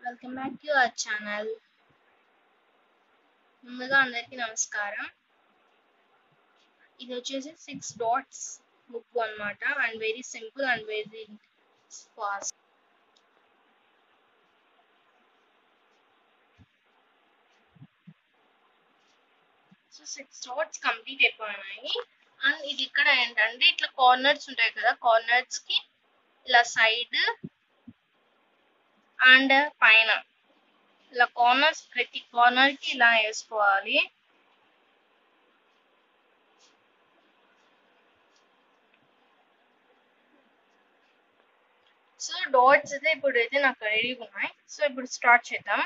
welcome back to our channel ముందుగా అందరికీ నమస్కారం ఇది వచ్చేసి సిక్స్ డాట్స్ బుక్ అన్నమాట and very simple and very fast so six dots complete అయిపోయినాయి అండ్ ఇది ఇక్కడ ఏంటంటే ఇట్లా కార్నర్స్ ఉంటాయి కదా కార్నర్స్ కి ఇలా సైడ్ అండ్ పైన ఇలా కార్నర్స్ ప్రతి కార్నర్ కి ఇలా వేసుకోవాలి సో డాట్స్ అయితే ఇప్పుడు అయితే నాకు రెడీగా ఉన్నాయి సో ఇప్పుడు స్టార్ట్ చేద్దాం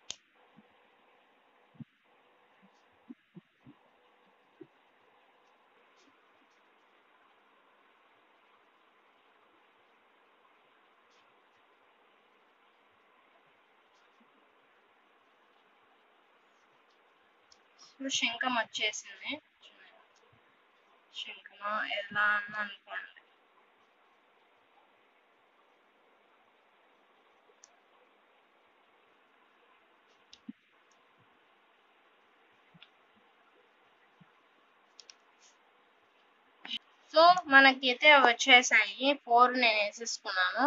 ఇప్పుడు శంఖం వచ్చేసింది శంఖమా ఎలా అని అనుకోండి సో మనకైతే వచ్చేసాయి ఫోర్ నేను వేసేసుకున్నాను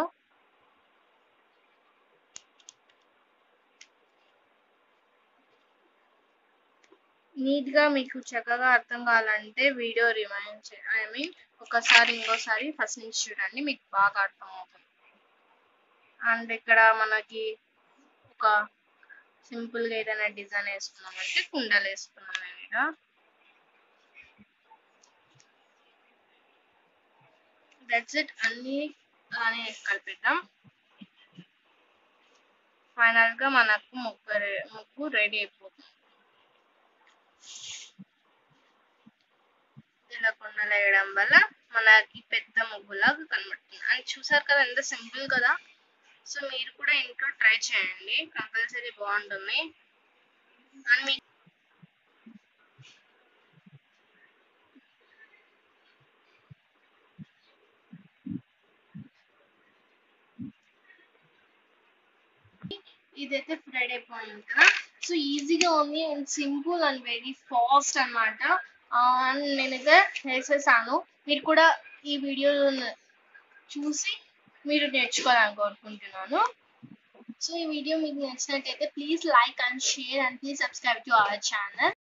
నీట్ గా మీకు చక్కగా అర్థం కావాలంటే వీడియో రిమైండ్ చే ఐ మీన్ ఒకసారి ఇంకోసారి ఫస్ట్ నుంచి చూడండి మీకు బాగా అర్థం అవుతుంది అండ్ ఇక్కడ మనకి ఒక సింపుల్ గా ఏదైనా డిజైన్ వేసుకున్నామంటే కుండలు వేసుకున్నాం నేను ఇక్కడ దట్స్ ఇట్ అన్ని అలానే కలిపిద్దాం ఫైనల్ గా మనకు ముగ్గు ముగ్గు రెడీ అయిపోతుంది ఇలా కుండలు వేయడం వల్ల మనకి పెద్ద ముగ్గులాగా కనబడుతుంది అని చూసారు కదా ఎంత సింపుల్ కదా సో మీరు కూడా ఇంట్లో ట్రై చేయండి కంపల్సరీ బాగుంటుంది అండ్ మీకు ఇదైతే ఫ్రైడ్ అయిపోయింది కదా సో ఈజీగా ఉంది and simple and very fast అనమాట అండ్ నేనైతే వేసేసాను మీరు కూడా ఈ వీడియో చూసి మీరు నేర్చుకోవాలని కోరుకుంటున్నాను సో ఈ వీడియో మీకు నచ్చినట్టయితే please like and share and please subscribe to our channel